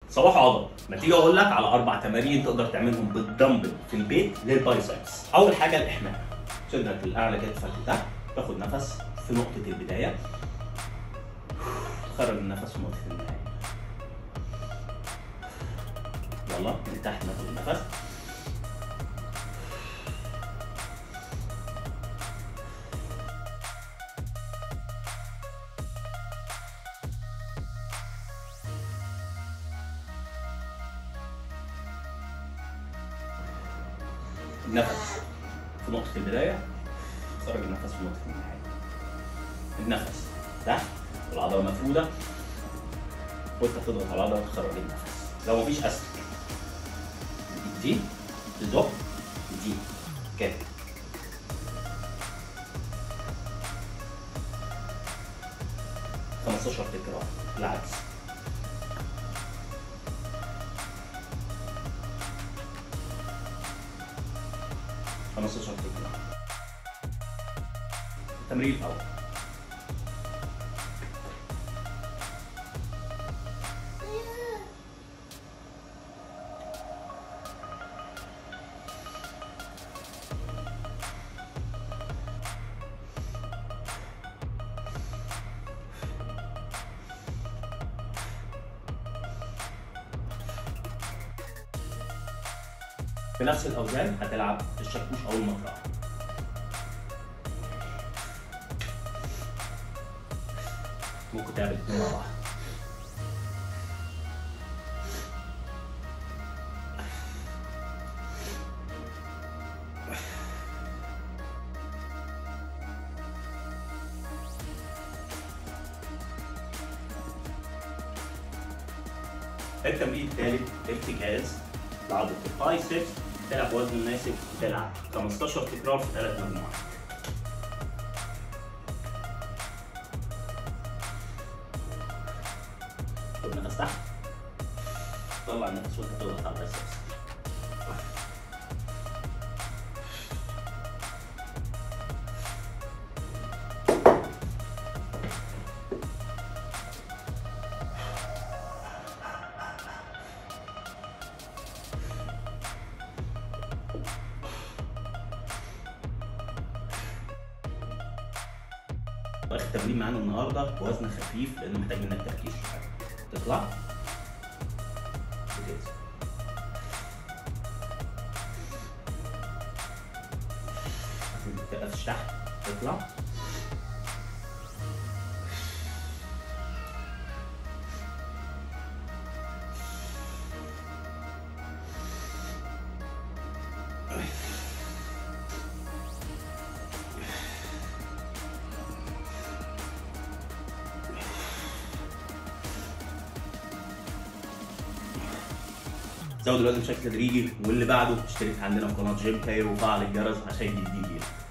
صباح عضل ما تيجي اقول لك على اربع تمارين تقدر تعملهم بالدمبل في البيت للبايسبس اول حاجه الاحماء صدرك الاعلى كتفك لتحت تاخد نفس في نقطه البدايه تخرج النفس في نقطه النهايه يلا من تحت ناخد النفس النفس في نقطة البداية خرج النفس في نقطة النهاية النفس تحت والعضلة مفرودة وانت بتضغط على العضلة تخرج النفس لو مفيش أسد دي تزق دي كده خمستاشر تكرار العكس خمستاشر تكرار التمرين الأول بنفس الاوزان هتلعب الشاكوش اول ما تقع ممكن تعمل الاثنين مع بعض التمرين الثالث ارتكاز لعضلة البايسبس تلعب وزن مناسب تلعب 15 تكرار في ثلاث مجموعات خد نفس تحت طلع النفس وانت تضغط على البايسبس واخر تمرين معانا النهارده وزن خفيف لانه محتاج منك تركيز شويه تطلع وتنزل ما تقفش تحت تطلع زود الوزن بشكل تدريجي واللي بعده اشترك عندنا في قناه جيم كايرو وفعل الجرس عشان يجيب فيديو